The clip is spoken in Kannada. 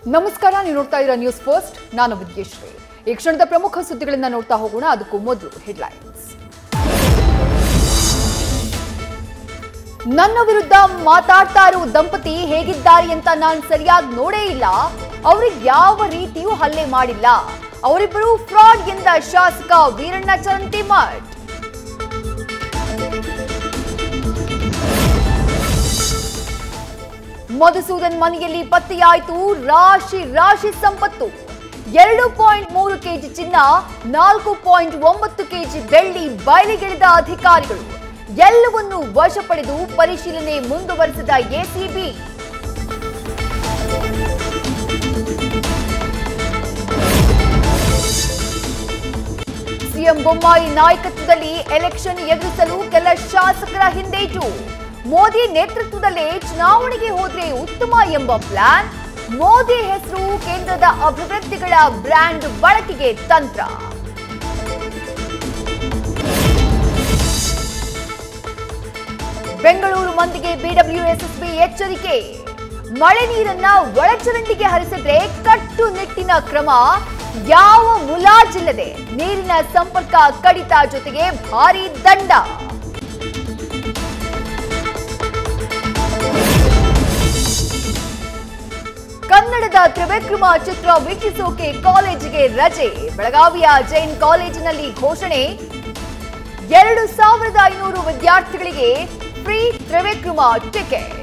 ನಮಸ್ಕಾರ ನೀವು ನೋಡ್ತಾ ಇರೋ ನ್ಯೂಸ್ ಫಸ್ಟ್ ನಾನು ವಿದ್ಯಶ್ರೀ ಈ ಕ್ಷಣದ ಪ್ರಮುಖ ಸುದ್ದಿಗಳನ್ನ ನೋಡ್ತಾ ಹೋಗೋಣ ಅದಕ್ಕೂ ಮೊದಲು ಹೆಡ್ಲೈನ್ಸ್ ನನ್ನ ವಿರುದ್ಧ ಮಾತಾಡ್ತಾ ಇರೋ ದಂಪತಿ ಹೇಗಿದ್ದಾರೆ ಅಂತ ನಾನು ಸರಿಯಾಗಿ ನೋಡೇ ಇಲ್ಲ ಅವ್ರಿಗೆ ಯಾವ ರೀತಿಯೂ ಹಲ್ಲೆ ಮಾಡಿಲ್ಲ ಅವರಿಬ್ಬರು ಫ್ರಾಡ್ ಎಂದ ಶಾಸಕ ವೀರಣ್ಣ ಚರಂತಿಮಠ್ ಮಧುಸೂದನ್ ಮನೆಯಲ್ಲಿ ಪತ್ತೆಯಾಯಿತು ರಾಶಿ ರಾಶಿ ಸಂಪತ್ತು ಎರಡು ಪಾಯಿಂಟ್ ಮೂರು ಕೆಜಿ ಚಿನ್ನ ನಾಲ್ಕು ಪಾಯಿಂಟ್ ಒಂಬತ್ತು ಕೆಜಿ ಬೆಳ್ಳಿ ಬಯಲಿಗೆಳೆದ ಅಧಿಕಾರಿಗಳು ಎಲ್ಲವನ್ನೂ ವಶಪಡೆದು ಪರಿಶೀಲನೆ ಮುಂದುವರೆಸಿದ ಎಸಿಬಿ ಸಿಎಂ ಬೊಮ್ಮಾಯಿ ನಾಯಕತ್ವದಲ್ಲಿ ಎಲೆಕ್ಷನ್ ಎದುರಿಸಲು ಕೆಲ ಶಾಸಕರ ಹಿಂದೇಟು ಮೋದಿ ನೇತೃತ್ವದಲ್ಲೇ ಚುನಾವಣೆಗೆ ಹೋದ್ರೆ ಉತ್ತಮ ಎಂಬ ಪ್ಲಾನ್ ಮೋದಿ ಹೆಸರು ಕೇಂದ್ರದ ಅಭಿವೃದ್ಧಿಗಳ ಬ್ರ್ಯಾಂಡ್ ಬಳಕೆಗೆ ತಂತ್ರ ಬೆಂಗಳೂರು ಮಂದಿಗೆ ಬಿಡಬ್ಲ್ಯೂಎಸ್ಎಸ್ಬಿ ಎಚ್ಚರಿಕೆ ಮಳೆ ನೀರನ್ನ ಒಳಚರಂಡಿಗೆ ಹರಿಸಿದ್ರೆ ಕಟ್ಟುನಿಟ್ಟಿನ ಕ್ರಮ ಯಾವ ಮುಲಾಜಿಲ್ಲದೆ ನೀರಿನ ಸಂಪರ್ಕ ಕಡಿತ ಜೊತೆಗೆ ಭಾರಿ ದಂಡ ಕನ್ನಡದ ತ್ರಿವಿಕ್ರಮ ಚಿತ್ರ ವೀಕ್ಷಿಸೋಕೆ ಕಾಲೇಜಿಗೆ ರಜೆ ಬೆಳಗಾವಿಯ ಜೈನ್ ಕಾಲೇಜಿನಲ್ಲಿ ಘೋಷಣೆ ಎರಡು ಸಾವಿರದ ಐನೂರು ವಿದ್ಯಾರ್ಥಿಗಳಿಗೆ ಫ್ರೀ ತ್ರಿವಿಕ್ರಮ ಟಿಕೆಟ್